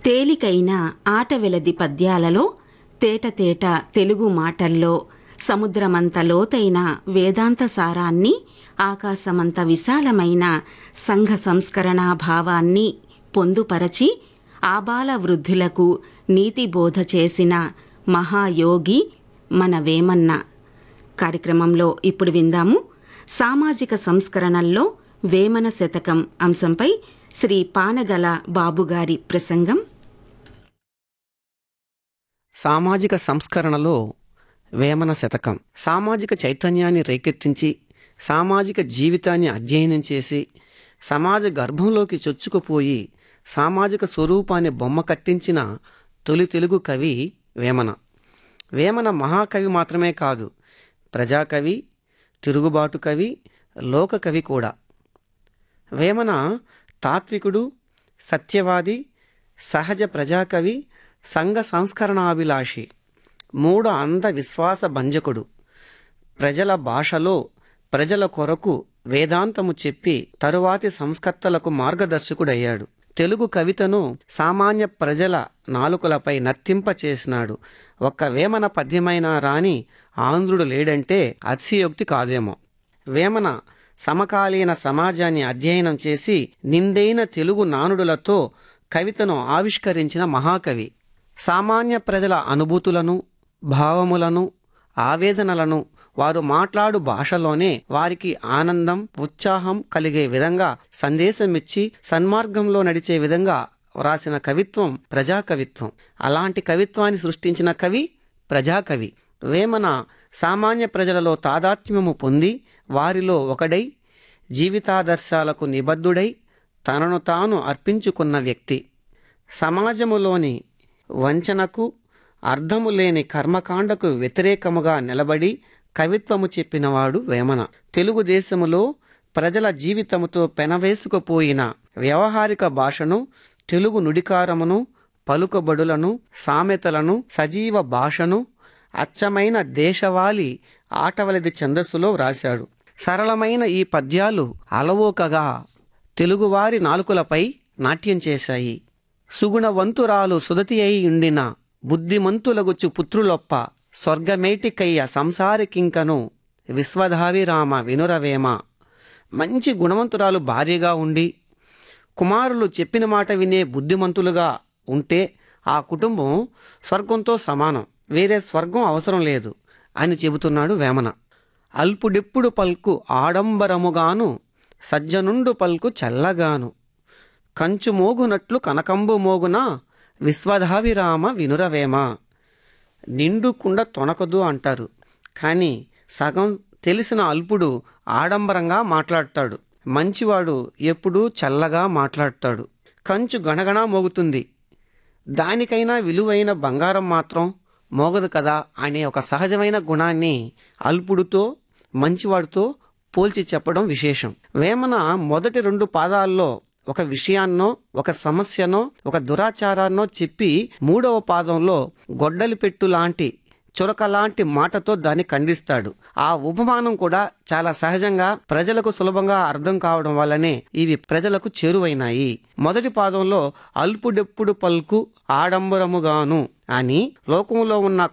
తేలికైన ఆట వెలది పద్యాలలో తేటతేట తెలుగు మాటల్లో సముద్రమంత లోతైన వేదాంత సారాన్ని ఆకాశమంత విశాలమైన సంఘ సంస్కరణా భావాన్ని పొందుపరచి ఆబాల వృద్ధులకు నీతి బోధ చేసిన మహాయోగి మన వేమన్న కార్యక్రమంలో ఇప్పుడు విందాము సామాజిక సంస్కరణల్లో వేమన శతకం అంశంపై శ్రీ పానగల బాబుగారి ప్రసంగం సామాజిక సంస్కరణలో వేమన శతకం సామాజిక చైతన్యాన్ని రేకెత్తించి సామాజిక జీవితాన్ని అధ్యయనం చేసి సమాజ గర్భంలోకి చొచ్చుకుపోయి సామాజిక స్వరూపాన్ని బొమ్మ కట్టించిన తొలి తెలుగు కవి వేమన వేమన మహాకవి మాత్రమే కాదు ప్రజాకవి తిరుగుబాటు కవి లోకకవి కూడా వేమన తాత్వికుడు సత్యవాది సహజ ప్రజాకవి సంఘ సంస్కరణాభిలాషి మూఢ అంధ విశ్వాస భంజకుడు ప్రజల భాషలో ప్రజల కొరకు వేదాంతము చెప్పి తరువాతి సంస్కర్తలకు మార్గదర్శకుడయ్యాడు తెలుగు కవితను సామాన్య ప్రజల నాలుకలపై నర్తింపచేసినాడు ఒక్క వేమన పద్యమైన రాని ఆంధ్రుడు లేడంటే అతిశయోక్తి కాదేమో వేమన సమకాలీన సమాజాన్ని అధ్యయనం చేసి నిండైన తెలుగు నానుడులతో కవితను ఆవిష్కరించిన మహాకవి సామాన్య ప్రజల అనుభూతులను భావములను ఆవేదనలను వారు మాట్లాడు భాషలోనే వారికి ఆనందం ఉత్సాహం కలిగే విధంగా సందేశమిచ్చి సన్మార్గంలో నడిచే విధంగా వ్రాసిన కవిత్వం ప్రజాకవిత్వం అలాంటి కవిత్వాన్ని సృష్టించిన కవి ప్రజాకవి వేమన సామాన్య ప్రజలలో తాదాత్మ్యము పొంది వారిలో ఒకడై జీవితాదర్శాలకు నిబద్ధుడై తనను తాను అర్పించుకున్న వ్యక్తి సమాజములోని వంచనకు అర్థము లేని కర్మకాండకు వ్యతిరేకముగా నిలబడి కవిత్వము చెప్పినవాడు వేమన తెలుగుదేశములో ప్రజల జీవితముతో పెనవేసుకుపోయిన వ్యవహారిక భాషను తెలుగు నుడికారమును పలుకబడులను సామెతలను సజీవ భాషను అచ్చమైన దేశవాళి ఆటవలది ఛందస్సులో వ్రాశాడు సరళమైన ఈ పద్యాలు అలవోకగా తెలుగువారి నాలుకలపై నాట్యం చేశాయి సుగుణవంతురాలు సుదతి అయి ఉండిన బుద్ధిమంతులగుచు పుత్రులొప్ప స్వర్గమేటికయ్య సంసారికింకను విశ్వధావిరామ వినురవేమ మంచి గుణవంతురాలు భార్యగా ఉండి కుమారులు చెప్పిన మాట వినే బుద్ధిమంతులుగా ఉంటే ఆ కుటుంబం స్వర్గంతో సమానం వేరే స్వర్గం అవసరం లేదు అని చెబుతున్నాడు వేమన అల్పుడిప్పుడు పల్కు ఆడంబరముగాను సజ్జనుండు పల్కు చల్లగాను కంచు మోగునట్లు కనకంబు మోగున విశ్వధావిరామ వినురవేమ నిండు కుండ తొనకదు అంటారు కానీ సగం తెలిసిన అల్పుడు ఆడంబరంగా మాట్లాడతాడు మంచివాడు ఎప్పుడూ చల్లగా మాట్లాడతాడు కంచు గణగణ మోగుతుంది దానికైనా విలువైన బంగారం మాత్రం మోగదు కదా అనే ఒక సహజమైన గుణాన్ని అల్పుడుతో మంచివాడితో పోల్చి చెప్పడం విశేషం వేమన మొదటి రెండు పాదాల్లో ఒక విషయాన్నో ఒక సమస్యనో ఒక దురాచారాన్నో చెప్పి మూడవ పాదంలో గొడ్డలి పెట్టు లాంటి చురక లాంటి మాటతో దాన్ని ఖండిస్తాడు ఆ ఉపమానం కూడా చాలా సహజంగా ప్రజలకు సులభంగా అర్థం కావడం వల్లనే ఇవి ప్రజలకు చేరువైనాయి మొదటి పాదంలో అల్పుడెప్పుడు పల్కు ఆడంబరముగాను అని లోకంలో ఉన్న